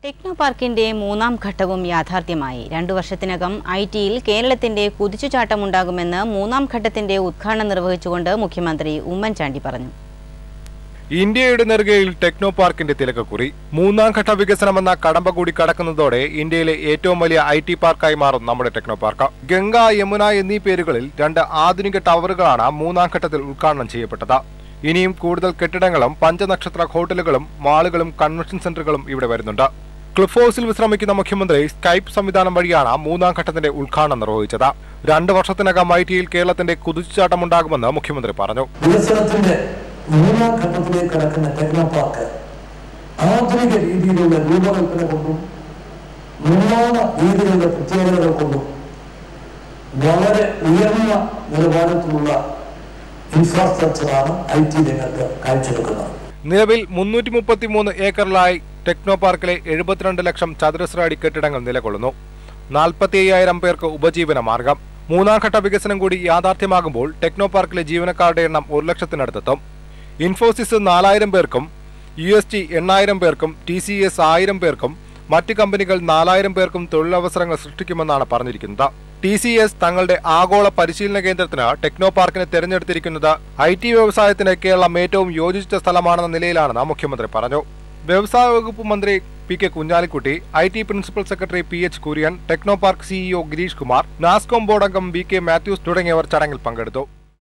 techno പാർക്കിന്റെ മൂന്നാം ഘട്ടവും യാഥാർത്ഥ്യമായി രണ്ടു വർഷത്തിനകം ഐ ടിയിൽ കേരളത്തിന്റെ കുതിച്ചുചാട്ടമുണ്ടാകുമെന്ന് മൂന്നാം ഘട്ടത്തിന്റെ ഉദ്ഘാടനം നിർവഹിച്ചുകൊണ്ട് മുഖ്യമന്ത്രി ഉമ്മൻചാണ്ടി പറഞ്ഞു ഇന്ത്യയുടെ നെറുകയിൽ ടെക്നോ പാർക്കിന്റെ തിലകക്കുറി മൂന്നാം ഘട്ട വികസനമെന്ന കടമ്പ കൂടി കടക്കുന്നതോടെ ഇന്ത്യയിലെ ഏറ്റവും വലിയ ഐ ടി പാർക്കായി മാറും നമ്മുടെ ടെക്നോ പാർക്ക് ഗംഗ യമുന എന്നീ പേരുകളിൽ രണ്ട് ആധുനിക ടവറുകളാണ് മൂന്നാം ഘട്ടത്തിൽ ഉദ്ഘാടനം ചെയ്യപ്പെട്ടത് ഇനിയും കൂടുതൽ കെട്ടിടങ്ങളും പഞ്ചനക്ഷത്ര ഹോട്ടലുകളും മാളുകളും കൺവെൻഷൻ സെന്ററുകളും ഇവിടെ വരുന്നുണ്ട് ക്ലിഫ് ഹൗസിൽ വിശ്രമിക്കുന്ന മുഖ്യമന്ത്രി സ്കൈപ്പ് സംവിധാനം വഴിയാണ് മൂന്നാം ഘട്ടത്തിന്റെ ഉദ്ഘാടനം നിർവഹിച്ചത് രണ്ട് വർഷത്തിനകം ഐ ടിയിൽ കേരളത്തിന്റെ കുതിച്ചുചാട്ടമുണ്ടാകുമെന്ന് മുഖ്യമന്ത്രി പറഞ്ഞു വികസനത്തിന്റെ മൂന്നാം ഘട്ടത്തിലേക്ക് കടക്കുന്ന ടെക്നോ പാർക്ക് ആധുനിക രീതിയിലുള്ള രൂപകൽപ്പന കൊണ്ടും നിർമ്മാണ രീതികളുടെ പ്രത്യേകതകൾ കൊണ്ടും വളരെ ഉയർന്ന നിലവാരത്തിലുള്ള ഇൻഫ്രാസ്ട്രക്ചറാണ് ഐ ടി രംഗത്ത് കാഴ്ചവെക്കുന്നത് നിലവിൽ മുന്നൂറ്റി മുപ്പത്തിമൂന്ന് ഏക്കറിലായി ടെക്നോ പാർക്കിലെ എഴുപത്തിരണ്ട് ലക്ഷം ചതുരശ്ര അടി കെട്ടിടങ്ങൾ നിലകൊള്ളുന്നു നാൽപ്പത്തി അയ്യായിരം പേർക്ക് ഉപജീവന മാർഗം മൂന്നാം ഘട്ട വികസനം കൂടി യാഥാർത്ഥ്യമാകുമ്പോൾ ടെക്നോ പാർക്കിലെ ജീവനക്കാരുടെ എണ്ണം ഒരു ലക്ഷത്തിനടുത്തെത്തും ഇൻഫോസിസ് നാലായിരം പേർക്കും യു എസ് ടി എണ്ണായിരം പേർക്കും ടി സി എസ് ആയിരം പേർക്കും മറ്റ് കമ്പനികൾ നാലായിരം പേർക്കും തൊഴിലവസരങ്ങൾ സൃഷ്ടിക്കുമെന്നാണ് പറഞ്ഞിരിക്കുന്നത് ടി സി എസ് തങ്ങളുടെ ആഗോള പരിശീലന കേന്ദ്രത്തിന് ടെക്നോ പാർക്കിനെ തെരഞ്ഞെടുത്തിരിക്കുന്നത് ഐ ടി വ്യവസായത്തിന് കേരളം ഏറ്റവും യോജിച്ച സ്ഥലമാണെന്ന നിലയിലാണെന്ന് മുഖ്യമന്ത്രി പറഞ്ഞു വ്യവസായ വകുപ്പ് മന്ത്രി P K Kunhalikutty I T principal secretary P H Kurian Technopark CEO Girish Kumar NASSCOM board അംഗം വി കെ മാത്യൂസ് തുടങ്ങിയവർ ചടങ്ങിൽ പങ്കെടുത്തു